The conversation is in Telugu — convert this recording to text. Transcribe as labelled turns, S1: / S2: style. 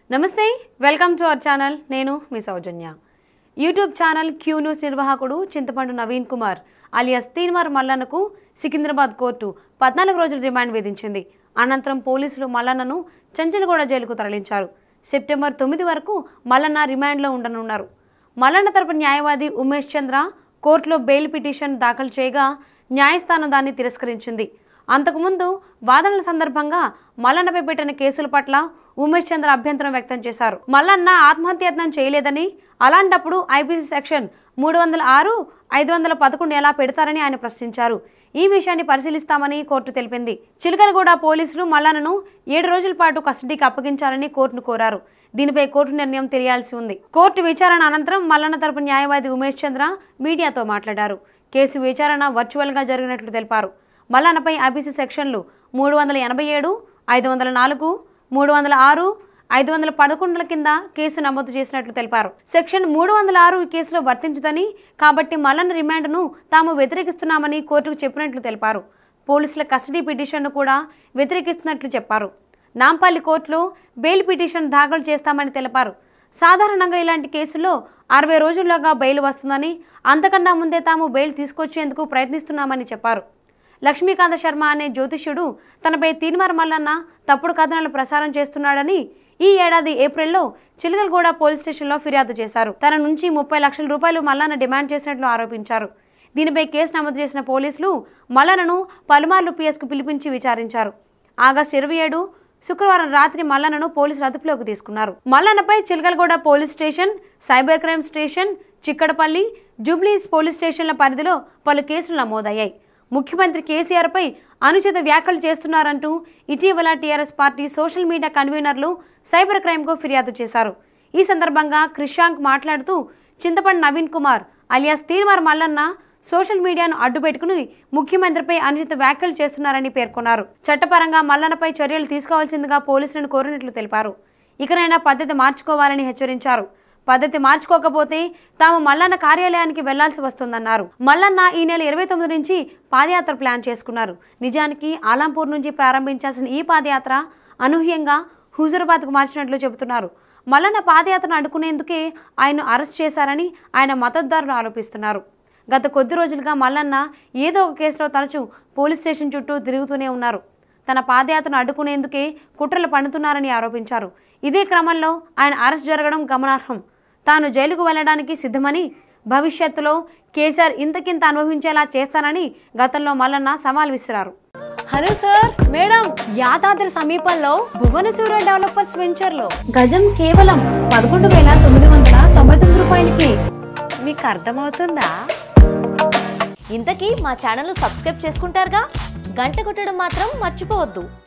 S1: నమస్తే వెల్కమ్ టు అవర్ ఛానల్ నేను మీ Soujanya YouTube channel Q news నిర్వాహకుడు చింతపండు నవీన్ కుమార్ అలియాస్ తీన్మార్ మల్లన్నకు సికింద్రాబాద్ కోర్టు పద్నాలుగు రోజుల రిమాండ్ విధించింది అనంతరం పోలీసులు మల్లన్నను చంచలగూడ జైలుకు తరలించారు సెప్టెంబర్ తొమ్మిది వరకు మల్లన్న రిమాండ్లో ఉండనున్నారు మల్లన్న తరపు న్యాయవాది ఉమేష్ చంద్ర కోర్టులో బెయిల్ పిటిషన్ దాఖలు చేయగా న్యాయస్థానం దాన్ని తిరస్కరించింది అంతకుముందు వాదనల సందర్భంగా మల్లన్నపై పెట్టిన కేసుల పట్ల ఉమేష్ చంద్ర అభ్యంతరం వ్యక్తం చేశారు మల్లన్న ఆత్మహత్యత్నం చేయలేదని అలాంటప్పుడు ఐపీసీ సెక్షన్ మూడు వందల ఆరు ఐదు వందల పదకొండు ఎలా పెడతారని ఆయన ప్రశ్నించారు ఈ విషయాన్ని పరిశీలిస్తామని కోర్టు తెలిపింది చిలకలగూడ పోలీసులు మల్లన్నను ఏడు రోజుల పాటు కస్టడీకి అప్పగించాలని కోర్టును కోరారు దీనిపై కోర్టు నిర్ణయం తెలియాల్సి ఉంది కోర్టు విచారణ అనంతరం మల్లన్న తరపు న్యాయవాది ఉమేష్ చంద్ర మీడియాతో మాట్లాడారు కేసు విచారణ వర్చువల్గా జరిగినట్లు తెలిపారు మల్లన్నపై ఐపీసీ సెక్షన్లు మూడు వందల ఎనభై ఏడు ఐదు వందల నాలుగు మూడు వందల ఆరు ఐదు వందల పదకొండుల కింద కేసు నమోదు చేసినట్లు తెలిపారు సెక్షన్ మూడు వందల ఆరు ఈ కేసులో వర్తించదని కాబట్టి మల్లన్న రిమాండ్ను తాము వ్యతిరేకిస్తున్నామని కోర్టుకు చెప్పినట్లు తెలిపారు పోలీసుల కస్టడీ పిటిషన్ను కూడా వ్యతిరేకిస్తున్నట్లు చెప్పారు నాంపల్లి కోర్టులో బెయిల్ పిటిషన్ దాఖలు చేస్తామని తెలిపారు సాధారణంగా ఇలాంటి కేసుల్లో అరవై రోజుల్లోగా బెయిల్ వస్తుందని అంతకన్నా ముందే తాము బెయిల్ తీసుకొచ్చేందుకు ప్రయత్నిస్తున్నామని చెప్పారు లక్ష్మీకాంత శర్మ అనే జ్యోతిష్యుడు తనపై తీన్మార్ మల్లన్న తప్పుడు కథనాలు ప్రసారం చేస్తున్నాడని ఈ ఏడాది ఏప్రిల్లో చిలకలగూడ పోలీస్ స్టేషన్లో ఫిర్యాదు చేశారు తన నుంచి ముప్పై లక్షల రూపాయలు మల్లన్న డిమాండ్ చేసినట్లు ఆరోపించారు దీనిపై కేసు నమోదు చేసిన పోలీసులు మల్లన్నను పలుమార్లు పిఎస్కు పిలిపించి విచారించారు ఆగస్టు ఇరవై ఏడు శుక్రవారం రాత్రి మల్లన్నను పోలీసులు అదుపులోకి తీసుకున్నారు మల్లన్నపై Chilakalaguda police station cyber crime station Chikkadapalli జూబ్లీస్ పోలీస్ స్టేషన్ల పరిధిలో పలు కేసులు నమోదయ్యాయి ముఖ్యమంత్రి కేసీఆర్పై అనుచిత వ్యాఖ్యలు చేస్తున్నారంటూ ఇటీవల టీఆర్ఎస్ పార్టీ సోషల్ మీడియా కన్వీనర్లు సైబర్ క్రైమ్కు ఫిర్యాదు చేశారు ఈ సందర్భంగా క్రిషాంక్ మాట్లాడుతూ చింతపండి నవీన్ కుమార్ అలియాస్ తీన్మార్ మల్లన్న సోషల్ మీడియాను అడ్డుపెట్టుకుని ముఖ్యమంత్రిపై అనుచిత వ్యాఖ్యలు చేస్తున్నారని పేర్కొన్నారు చట్టపరంగా మల్లన్నపై చర్యలు తీసుకోవాల్సిందిగా పోలీసులను కోరినట్లు తెలిపారు ఇకనైనా పద్ధతి మార్చుకోవాలని హెచ్చరించారు పద్ధతి మార్చుకోకపోతే తాము మల్లన్న కార్యాలయానికి వెళ్లాల్సి వస్తుందన్నారు మల్లన్న ఈ నెల ఇరవై తొమ్మిది నుంచి పాదయాత్ర ప్లాన్ చేసుకున్నారు నిజానికి ఆలంపూర్ నుంచి ప్రారంభించాల్సిన ఈ పాదయాత్ర అనూహ్యంగా హుజురాబాద్కు మార్చినట్లు చెబుతున్నారు మల్లన్న పాదయాత్రను అడ్డుకునేందుకే ఆయన అరెస్ట్ చేశారని ఆయన మద్దతుదారులు ఆరోపిస్తున్నారు గత కొద్ది రోజులుగా మల్లన్న ఏదో ఒక కేసులో తరచూ పోలీస్ స్టేషన్ చుట్టూ తిరుగుతూనే ఉన్నారు తన పాదయాత్రను అడ్డుకునేందుకే కుట్రలు పన్నుతున్నారని ఆరోపించారు ఇదే క్రమంలో ఆయన అరెస్ట్ జరగడం గమనార్హం తాను జైలుకు వెళ్లడానికి సిద్ధమని భవిష్యత్తులో కేసీఆర్ ఇంతకింత అనుభవించేలా చేస్తానని గతంలో మల్లన్న సవాల్ విసిరారు హలో సార్ మేడం యాదాద్రి సమీపంలో భువనసూర డెవలపర్స్ వెంచర్ లో గజం కేవలం పదకొండు వేల తొమ్మిది వందల తొంభై తొమ్మిది రూపాయలకి మీకు అర్థమవుతుందా
S2: ఇంతకీ మా ఛానల్ను సబ్స్క్రైబ్ చేసుకుంటారుగా గంట కొట్టడం మాత్రం మర్చిపోవద్దు